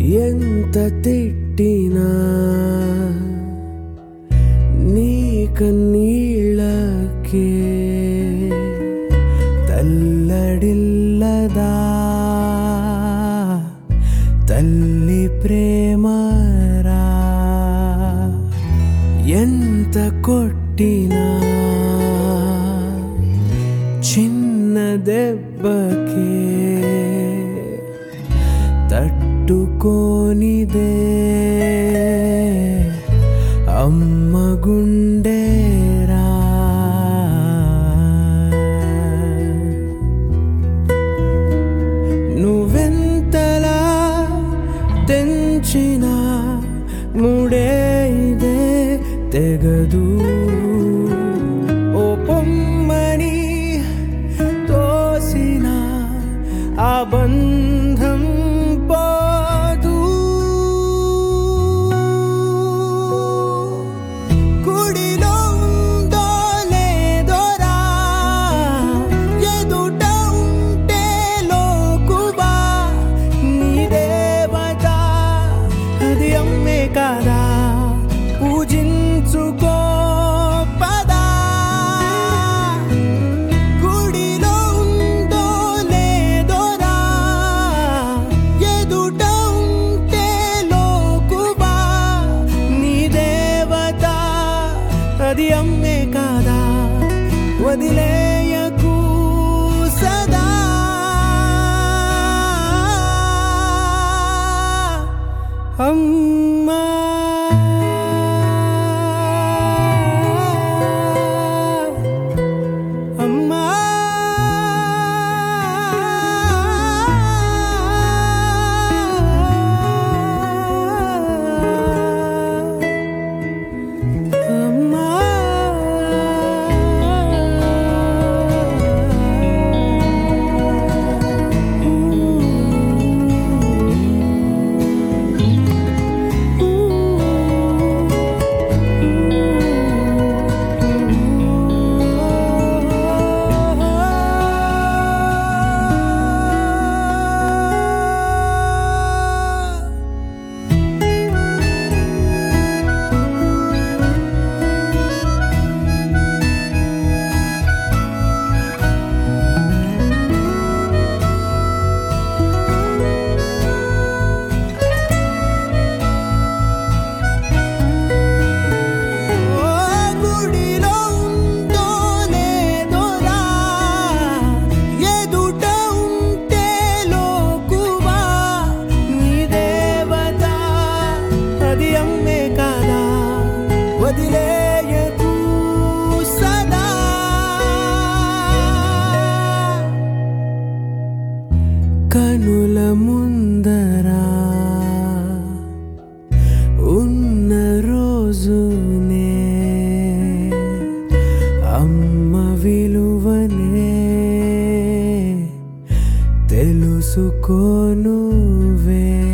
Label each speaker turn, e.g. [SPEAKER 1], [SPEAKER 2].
[SPEAKER 1] ఎంత తిట్టినా నీ కన్నీళ్ళకే తల్లడిల్లదా తల్లి ప్రేమరా ఎంత కొట్టినా చిన్న దెబ్బకే తట్టుకోనిదే అమ్మ గుండెరా నువ్వెంతలా తెంచిన ముడే ఇదే తెగదు ఓ పొమ్మని తోసిన ఆ బంధం పోదు కుడిలో ఉందో లేదోరా ఎదుట ఉంటే లోకువా నీ దేవత అది అమ్మే కాదా పూజించుకో పదా గుడిలో ఉందో లేదోరా ఎదుట ఉంటే లోకువా నీ దేవత అది అమ్మే కాదా వదిలేయకు సదా అమ్మా అమ్మా అమ్మా ఓ గుడిలో ఉందో లేదోరా ఎదుట ఉంటే లోకువా నీ దేవత అది అమ్మే కాదా వదిలేయకు సదా కనుల ముందరా ఉన్న రోజునే అమ్మ విలువనే తెలుసుకోనువే